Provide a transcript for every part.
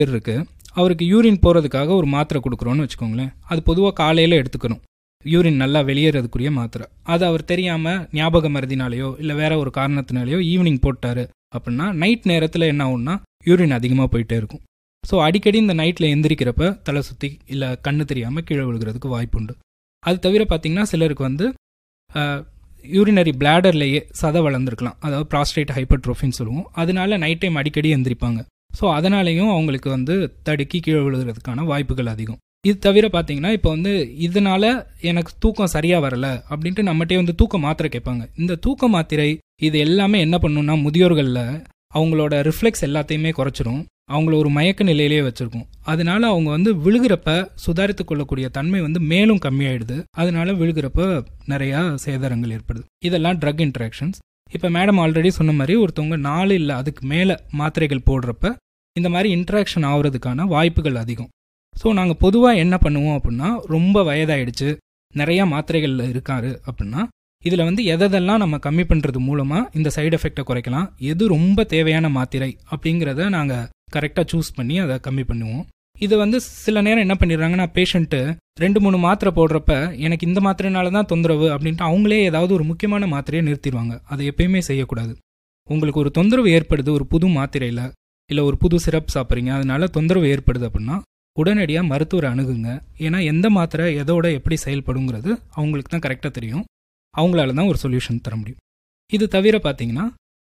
பேர் இருக்கு அவருக்கு யூரின் போகிறதுக்காக ஒரு மாத்திரை கொடுக்குறோன்னு வச்சுக்கோங்களேன் அது பொதுவாக காலையில் எடுத்துக்கணும் யூரின் நல்லா வெளியேறதுக்குரிய மாத்திரை அது அவர் தெரியாமல் ஞாபக மருதினாலேயோ இல்லை வேற ஒரு காரணத்தினாலேயோ ஈவினிங் போட்டாரு அப்படின்னா நைட் நேரத்தில் என்ன ஆகும்னா யூரின் அதிகமாக போயிட்டே இருக்கும் ஸோ அடிக்கடி இந்த நைட்டில் எந்திரிக்கிறப்ப தலை சுற்றி இல்லை கண்ணு தெரியாமல் கீழே விழுகிறதுக்கு வாய்ப்புண்டு அது தவிர பார்த்தீங்கன்னா சிலருக்கு வந்து யூரினரி பிளாடர்லேயே சதை வளர்ந்துருக்கலாம் அதாவது ப்ராஸ்டேட் ஹைப்பர்ட்ரோஃபின்னு சொல்லுவோம் அதனால நைட் டைம் அடிக்கடி எந்திரிப்பாங்க ஸோ அதனாலேயும் அவங்களுக்கு வந்து தடுக்கி கீழே விழுகிறதுக்கான வாய்ப்புகள் அதிகம் இது தவிர பார்த்தீங்கன்னா இப்போ வந்து இதனால எனக்கு தூக்கம் சரியாக வரல அப்படின்ட்டு நம்மகிட்டே வந்து தூக்க மாத்திரை கேட்பாங்க இந்த தூக்க மாத்திரை இது எல்லாமே என்ன பண்ணுன்னா முதியோர்களில் அவங்களோட ரிஃப்ளெக்ஸ் எல்லாத்தையுமே குறைச்சிரும் அவங்கள ஒரு மயக்க நிலையிலேயே வச்சிருக்கும் அதனால அவங்க வந்து விழுகிறப்ப சுதாரித்து கொள்ளக்கூடிய தன்மை வந்து மேலும் கம்மியாயிடுது அதனால விழுகிறப்ப நிறையா சேதாரங்கள் ஏற்படுது இதெல்லாம் ட்ரக் இன்ட்ராக்ஷன்ஸ் இப்போ மேடம் ஆல்ரெடி சொன்ன மாதிரி ஒருத்தவங்க நாலு இல்லை அதுக்கு மேலே மாத்திரைகள் போடுறப்ப இந்த மாதிரி இன்ட்ராக்ஷன் ஆகுறதுக்கான வாய்ப்புகள் அதிகம் ஸோ நாங்கள் பொதுவாக என்ன பண்ணுவோம் அப்படின்னா ரொம்ப வயதாயிடுச்சு நிறையா மாத்திரைகள் இருக்காரு அப்படின்னா இதில் வந்து எதெல்லாம் நம்ம கம்மி பண்ணுறது மூலமாக இந்த சைடு எஃபெக்டை குறைக்கலாம் எது ரொம்ப தேவையான மாத்திரை அப்படிங்கிறத நாங்கள் கரெக்டாக சூஸ் பண்ணி அதை கம்மி பண்ணுவோம் இது வந்து சில நேரம் என்ன பண்ணிடுறாங்கன்னா பேஷண்ட்டு ரெண்டு மூணு மாத்திரை போடுறப்ப எனக்கு இந்த மாத்திரைனால தான் தொந்தரவு அப்படின்ட்டு அவங்களே ஏதாவது ஒரு முக்கியமான மாத்திரையை நிறுத்திடுவாங்க அதை எப்பயுமே செய்யக்கூடாது உங்களுக்கு ஒரு தொந்தரவு ஏற்படுது ஒரு புது மாத்திரையில் இல்லை ஒரு புது சிரப் சாப்பிட்றீங்க அதனால தொந்தரவு ஏற்படுது அப்படின்னா உடனடியாக மருத்துவரை அணுகுங்க ஏன்னா எந்த மாத்திரை எதோட எப்படி செயல்படுங்கிறது அவங்களுக்கு தான் கரெக்டாக தெரியும் அவங்களால தான் ஒரு சொல்யூஷன் தர முடியும் இது தவிர பார்த்தீங்கன்னா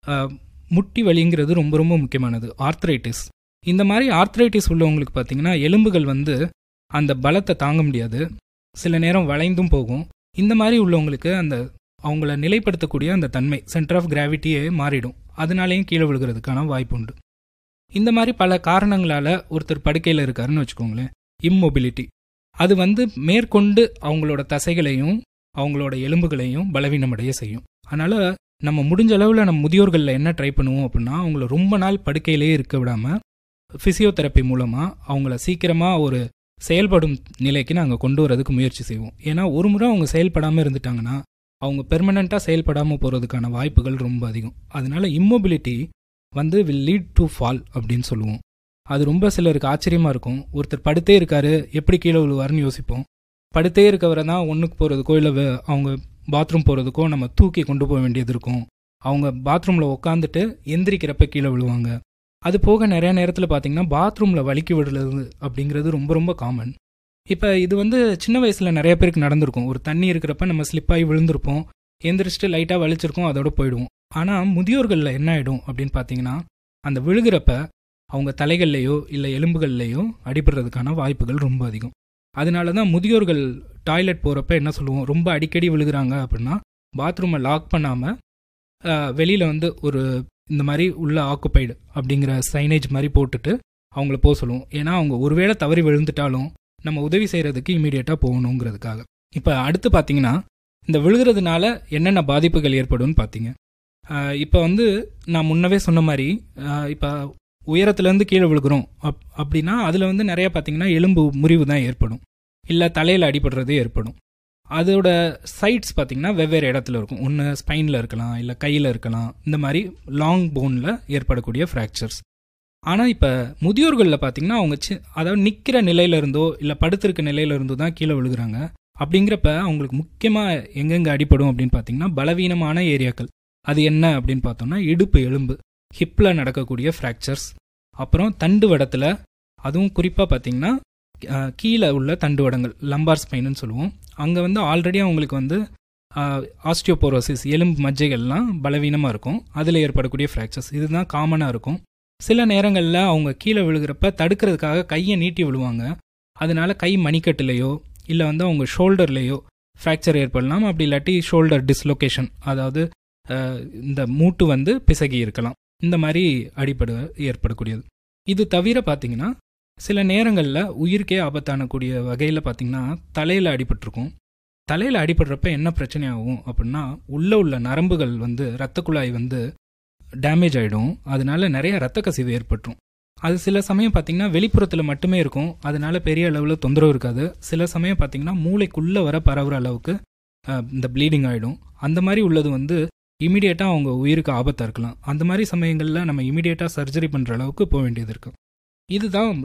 முட்டி வலிங்கிறது ரொம்ப ரொம்ப முக்கியமானது ஆர்த்ரைட்டிஸ் இந்த மாதிரி ஆர்த்ரைட்டிஸ் உள்ளவங்களுக்கு பார்த்தீங்கன்னா எலும்புகள் வந்து அந்த பலத்தை தாங்க முடியாது சில நேரம் வளைந்தும் போகும் இந்த மாதிரி உள்ளவங்களுக்கு அந்த அவங்கள நிலைப்படுத்தக்கூடிய அந்த தன்மை சென்டர் ஆஃப் கிராவிட்டியே மாறிடும் அதனாலேயும் கீழே விழுகிறதுக்கான வாய்ப்பு உண்டு இந்த மாதிரி பல காரணங்களால் ஒருத்தர் படுக்கையில் இருக்காருன்னு வச்சுக்கோங்களேன் இம்மொபிலிட்டி அது வந்து மேற்கொண்டு அவங்களோட தசைகளையும் அவங்களோட எலும்புகளையும் பலவீனமடைய செய்யும் அதனால் நம்ம முடிஞ்ச அளவில் நம்ம முதியோர்களில் என்ன ட்ரை பண்ணுவோம் அப்படின்னா அவங்கள ரொம்ப நாள் படுக்கையிலே இருக்க விடாமல் ஃபிசியோதெரப்பி மூலமாக அவங்கள சீக்கிரமாக ஒரு செயல்படும் நிலைக்கு நாங்கள் கொண்டு வரதுக்கு முயற்சி செய்வோம் ஏன்னா ஒரு முறை அவங்க செயல்படாமல் இருந்துட்டாங்கன்னா அவங்க பெர்மனண்ட்டாக செயல்படாமல் போகிறதுக்கான வாய்ப்புகள் ரொம்ப அதிகம் அதனால இம்மொபிலிட்டி வந்து வில் லீட் டு ஃபால் அப்படின்னு சொல்லுவோம் அது ரொம்ப சிலருக்கு ஆச்சரியமாக இருக்கும் ஒருத்தர் படுத்தே இருக்காரு எப்படி கீழே விழுவாருன்னு யோசிப்போம் படுத்தே இருக்கவரை தான் ஒன்றுக்கு போகிறதுக்கோ இல்லை அவங்க பாத்ரூம் போகிறதுக்கோ நம்ம தூக்கி கொண்டு போக வேண்டியது இருக்கும் அவங்க பாத்ரூமில் உட்காந்துட்டு எந்திரிக்கிறப்ப கீழே விழுவாங்க அது போக நிறைய நேரத்தில் பார்த்தீங்கன்னா பாத்ரூமில் வலிக்கி விடுறது அப்படிங்கிறது ரொம்ப ரொம்ப காமன் இப்போ இது வந்து சின்ன வயசில் நிறைய பேருக்கு நடந்திருக்கும் ஒரு தண்ணி இருக்கிறப்ப நம்ம ஸ்லிப்பாகி விழுந்திருப்போம் எந்திரிச்சிட்டு லைட்டாக வலிச்சிருக்கோம் அதோட போயிடுவோம் ஆனால் முதியோர்களில் என்ன ஆகிடும் அப்படின்னு பார்த்தீங்கன்னா அந்த விழுகிறப்ப அவங்க தலைகள்லையோ இல்லை எலும்புகள்லையோ அடிபடுறதுக்கான வாய்ப்புகள் ரொம்ப அதிகம் அதனால தான் முதியோர்கள் டாய்லெட் போகிறப்ப என்ன சொல்லுவோம் ரொம்ப அடிக்கடி விழுகிறாங்க அப்படின்னா பாத்ரூமை லாக் பண்ணாமல் வெளியில் வந்து ஒரு இந்த மாதிரி உள்ள ஆக்குப்பைடு அப்படிங்கிற சைனேஜ் மாதிரி போட்டுட்டு அவங்கள போக சொல்லுவோம் ஏன்னா அவங்க ஒருவேளை தவறி விழுந்துட்டாலும் நம்ம உதவி செய்கிறதுக்கு இமீடியட்டாக போகணுங்கிறதுக்காக இப்போ அடுத்து பார்த்தீங்கன்னா இந்த விழுகிறதுனால என்னென்ன பாதிப்புகள் ஏற்படும்னு பார்த்தீங்க இப்போ வந்து நான் முன்னவே சொன்ன மாதிரி இப்போ உயரத்துலேருந்து கீழே விழுகிறோம் அப் அப்படின்னா அதில் வந்து நிறைய பார்த்தீங்கன்னா எலும்பு முறிவு தான் ஏற்படும் இல்லை தலையில் அடிபடுறது ஏற்படும் அதோட சைட்ஸ் பார்த்தீங்கன்னா வெவ்வேறு இடத்துல இருக்கும் ஒன்று ஸ்பைனில் இருக்கலாம் இல்லை கையில் இருக்கலாம் இந்த மாதிரி லாங் போனில் ஏற்படக்கூடிய ஃப்ராக்சர்ஸ் ஆனால் இப்போ முதியோர்களில் பார்த்தீங்கன்னா அவங்க சி அதாவது நிற்கிற நிலையில இருந்தோ இல்லை படுத்திருக்க நிலையில இருந்தோ தான் கீழே விழுகிறாங்க அப்படிங்கிறப்ப அவங்களுக்கு முக்கியமாக எங்கெங்கே அடிப்படும் அப்படின்னு பார்த்தீங்கன்னா பலவீனமான ஏரியாக்கள் அது என்ன அப்படின்னு பார்த்தோம்னா இடுப்பு எலும்பு ஹிப்பில் நடக்கக்கூடிய ஃப்ராக்சர்ஸ் அப்புறம் தண்டு வடத்தில் அதுவும் குறிப்பாக பார்த்தீங்கன்னா கீழே உள்ள தண்டுவடங்கள் லம்பார் ஸ்பைனுன்னு சொல்லுவோம் அங்கே வந்து ஆல்ரெடி அவங்களுக்கு வந்து ஆஸ்டியோபோரோசிஸ் எலும்பு மஜ்ஜைகள்லாம் பலவீனமாக இருக்கும் அதில் ஏற்படக்கூடிய ஃப்ராக்சர்ஸ் இதுதான் காமனாக இருக்கும் சில நேரங்களில் அவங்க கீழே விழுகிறப்ப தடுக்கிறதுக்காக கையை நீட்டி விழுவாங்க அதனால கை மணிக்கட்டுலேயோ இல்லை வந்து அவங்க ஷோல்டர்லேயோ ஃப்ராக்சர் ஏற்படலாம் அப்படி இல்லாட்டி ஷோல்டர் டிஸ்லொகேஷன் அதாவது இந்த மூட்டு வந்து பிசகி இருக்கலாம் இந்த மாதிரி அடிப்படை ஏற்படக்கூடியது இது தவிர பார்த்தீங்கன்னா சில நேரங்களில் உயிருக்கே ஆபத்தானக்கூடிய வகையில் பார்த்தீங்கன்னா தலையில் அடிபட்டிருக்கும் தலையில் அடிபடுறப்ப என்ன பிரச்சனை ஆகும் அப்படின்னா உள்ளே உள்ள நரம்புகள் வந்து இரத்த குழாய் வந்து டேமேஜ் ஆகிடும் அதனால நிறைய ரத்த கசிவு ஏற்பட்டுரும் அது சில சமயம் பார்த்தீங்கன்னா வெளிப்புறத்தில் மட்டுமே இருக்கும் அதனால பெரிய அளவில் தொந்தரவு இருக்காது சில சமயம் பார்த்தீங்கன்னா மூளைக்குள்ளே வர பரவுற அளவுக்கு இந்த ப்ளீடிங் ஆகிடும் அந்த மாதிரி உள்ளது வந்து இமீடியட்டாக அவங்க உயிருக்கு ஆபத்தாக இருக்கலாம் அந்த மாதிரி சமயங்களில் நம்ம இமீடியட்டாக சர்ஜரி பண்ணுற அளவுக்கு போக வேண்டியது இருக்கும் இதுதான்